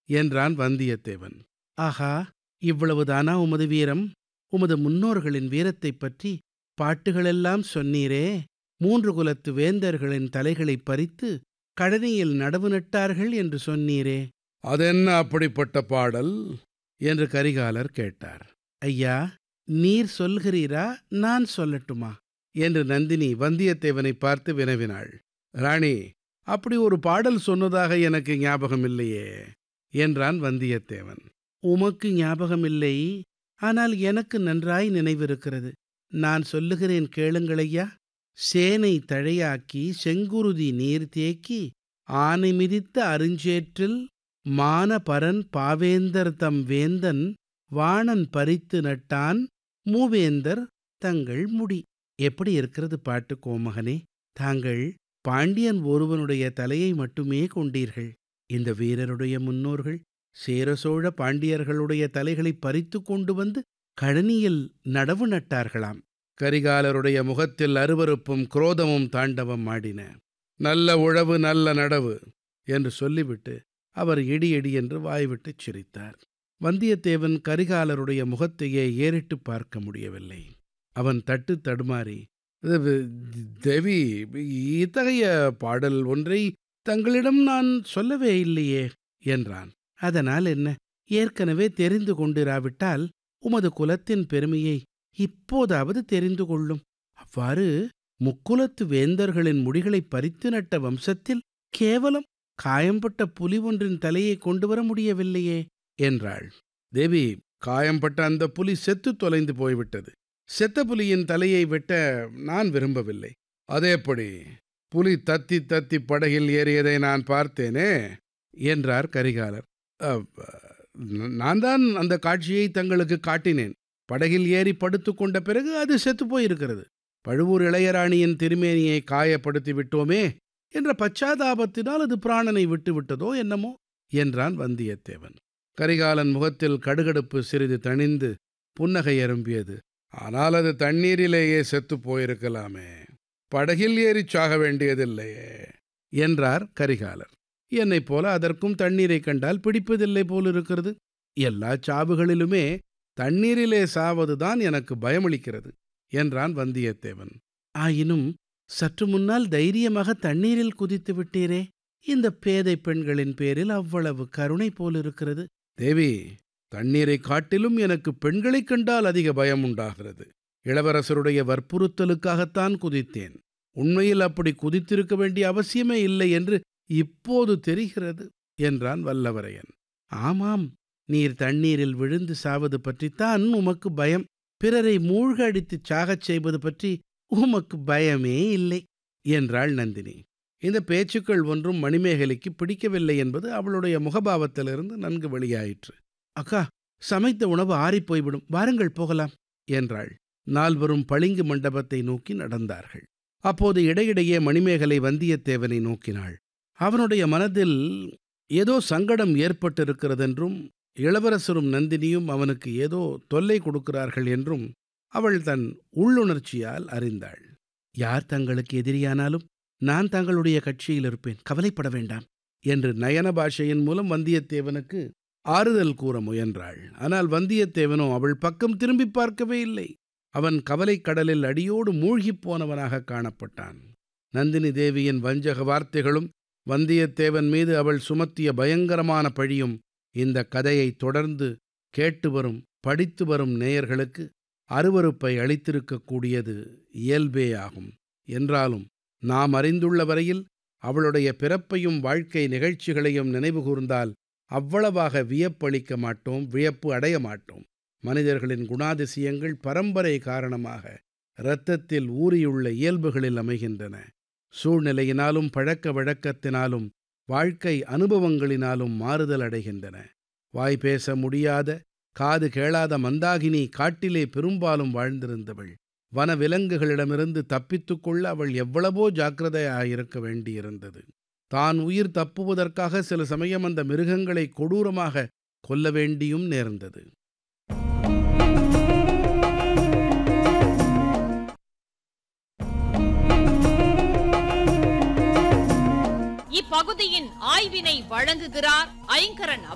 என்றான் வந்தியத்தேவன் ஆஹா இவ்வளவுதானா உமது வீரம் உமது முன்னோர்களின் வீரத்தைப் பற்றி பாட்டுகளெல்லாம் சொன்னீரே மூன்று குலத்து வேந்தர்களின் தலைகளைப் பறித்து கழனியில் நடவு நட்டார்கள் என்று சொன்னீரே அதென்ன அப்படிப்பட்ட பாடல் என்று கரிகாலர் கேட்டார் ஐயா நீர் சொல்கிறீரா நான் சொல்லட்டுமா என்று நந்தினி வந்தியத்தேவனை பார்த்து வினவினாள் ராணி அப்படி ஒரு பாடல் சொன்னதாக எனக்கு ஞாபகம் இல்லையே என்றான் வந்தியத்தேவன் உமக்கு ஞாபகமில்லை ஆனால் எனக்கு நன்றாய் நினைவிருக்கிறது நான் சொல்லுகிறேன் கேளுங்களையா சேனை தழையாக்கி செங்குருதி நீர் தேக்கி ஆனை மிதித்த அருஞ்சேற்றில் மானபரன் பாவேந்தர் தம் வேந்தன் வாணன் பறித்து நட்டான் மூவேந்தர் தங்கள் முடி எப்படி இருக்கிறது பாட்டு கோமகனே தாங்கள் பாண்டியன் ஒருவனுடைய தலையை மட்டுமே கொண்டீர்கள் இந்த வீரருடைய முன்னோர்கள் சேர சோழ பாண்டியர்களுடைய தலைகளை பறித்து கொண்டு வந்து கழனியில் நடவு நட்டார்களாம் கரிகாலருடைய முகத்தில் அருவருப்பும் குரோதமும் தாண்டவம் ஆடின நல்ல உழவு நல்ல நடவு என்று சொல்லிவிட்டு அவர் இடி இடி என்று வாய்விட்டுச் சிரித்தார் வந்தியத்தேவன் கரிகாலருடைய முகத்தையே ஏறிட்டு பார்க்க முடியவில்லை அவன் தட்டு தடுமாறி இது, தேவி இத்தகைய பாடல் ஒன்றை தங்களிடம் நான் சொல்லவே இல்லையே என்றான் அதனால் என்ன ஏற்கனவே தெரிந்து கொண்டிராவிட்டால் உமது குலத்தின் பெருமையை இப்போதாவது தெரிந்து கொள்ளும் அவ்வாறு முக்குலத்து வேந்தர்களின் முடிகளை பறித்து நட்ட வம்சத்தில் கேவலம் காயம்பட்ட புலி ஒன்றின் தலையை கொண்டு வர முடியவில்லையே என்றாள் தேவி காயம்பட்ட அந்த புலி செத்து தொலைந்து போய்விட்டது செத்த புலியின் தலையை வெட்ட நான் விரும்பவில்லை அதேபடி புலி தத்தி தத்தி படகில் ஏறியதை நான் பார்த்தேனே என்றார் கரிகாலர் அவ், நான் தான் அந்த காட்சியை தங்களுக்கு காட்டினேன் படகில் ஏறி படுத்து கொண்ட பிறகு அது செத்து போயிருக்கிறது பழுவூர் இளையராணியின் திருமேனியை காயப்படுத்தி விட்டோமே என்ற பச்சாதாபத்தினால் அது பிராணனை விட்டு விட்டதோ என்னமோ என்றான் வந்தியத்தேவன் கரிகாலன் முகத்தில் கடுகடுப்பு சிறிது தணிந்து புன்னகை அரும்பியது ஆனால் அது தண்ணீரிலேயே செத்து போயிருக்கலாமே படகில் ஏறிச் சாக வேண்டியதில்லையே என்றார் கரிகாலர் என்னைப் போல அதற்கும் தண்ணீரை கண்டால் பிடிப்பதில்லை போலிருக்கிறது எல்லா சாவுகளிலுமே தண்ணீரிலே சாவதுதான் எனக்கு பயமளிக்கிறது என்றான் வந்தியத்தேவன் ஆயினும் சற்று முன்னால் தைரியமாக தண்ணீரில் குதித்து விட்டீரே இந்த பேதை பெண்களின் பேரில் அவ்வளவு கருணை போலிருக்கிறது தேவி தண்ணீரை காட்டிலும் எனக்கு பெண்களைக் கண்டால் அதிக பயம் உண்டாகிறது இளவரசருடைய வற்புறுத்தலுக்காகத்தான் குதித்தேன் உண்மையில் அப்படி குதித்திருக்க வேண்டிய அவசியமே இல்லை என்று இப்போது தெரிகிறது என்றான் வல்லவரையன் ஆமாம் நீர் தண்ணீரில் விழுந்து சாவது பற்றித்தான் உமக்கு பயம் பிறரை மூழ்க அடித்துச் சாகச் செய்வது பற்றி உமக்கு பயமே இல்லை என்றாள் நந்தினி இந்த பேச்சுக்கள் ஒன்றும் மணிமேகலைக்கு பிடிக்கவில்லை என்பது அவளுடைய முகபாவத்திலிருந்து நன்கு வெளியாயிற்று அக்கா சமைத்த உணவு ஆறிப் போய்விடும் வாருங்கள் போகலாம் என்றாள் நால்வரும் பளிங்கு மண்டபத்தை நோக்கி நடந்தார்கள் அப்போது இடையிடையே மணிமேகலை வந்தியத்தேவனை நோக்கினாள் அவனுடைய மனதில் ஏதோ சங்கடம் ஏற்பட்டிருக்கிறதென்றும் இளவரசரும் நந்தினியும் அவனுக்கு ஏதோ தொல்லை கொடுக்கிறார்கள் என்றும் அவள் தன் உள்ளுணர்ச்சியால் அறிந்தாள் யார் தங்களுக்கு எதிரியானாலும் நான் தங்களுடைய கட்சியில் இருப்பேன் கவலைப்பட வேண்டாம் என்று நயன பாஷையின் மூலம் வந்தியத்தேவனுக்கு ஆறுதல் கூற முயன்றாள் ஆனால் வந்தியத்தேவனோ அவள் பக்கம் திரும்பி பார்க்கவே இல்லை அவன் கவலைக் கடலில் அடியோடு மூழ்கிப் போனவனாக காணப்பட்டான் நந்தினி தேவியின் வஞ்சக வார்த்தைகளும் வந்தியத்தேவன் மீது அவள் சுமத்திய பயங்கரமான பழியும் இந்த கதையை தொடர்ந்து கேட்டு வரும் படித்து வரும் நேயர்களுக்கு அருவருப்பை அளித்திருக்கக்கூடியது இயல்பே ஆகும் என்றாலும் நாம் அறிந்துள்ள வரையில் அவளுடைய பிறப்பையும் வாழ்க்கை நிகழ்ச்சிகளையும் நினைவுகூர்ந்தால் அவ்வளவாக வியப்பளிக்க மாட்டோம் வியப்பு அடைய மாட்டோம் மனிதர்களின் குணாதிசயங்கள் பரம்பரை காரணமாக இரத்தத்தில் ஊறியுள்ள இயல்புகளில் அமைகின்றன சூழ்நிலையினாலும் பழக்க வழக்கத்தினாலும் வாழ்க்கை அனுபவங்களினாலும் மாறுதல் அடைகின்றன வாய் பேச முடியாத காது கேளாத மந்தாகினி காட்டிலே பெரும்பாலும் வாழ்ந்திருந்தவள் வன விலங்குகளிடமிருந்து தப்பித்துக் கொள்ள அவள் எவ்வளவோ ஜாக்கிரதையாயிருக்க வேண்டியிருந்தது தான் உயிர் தப்புவதற்காக சில சமயம் அந்த மிருகங்களை கொடூரமாக கொல்ல வேண்டியும் நேர்ந்தது இப்பகுதியின் ஆய்வினை வழங்குகிறார் ஐங்கரன்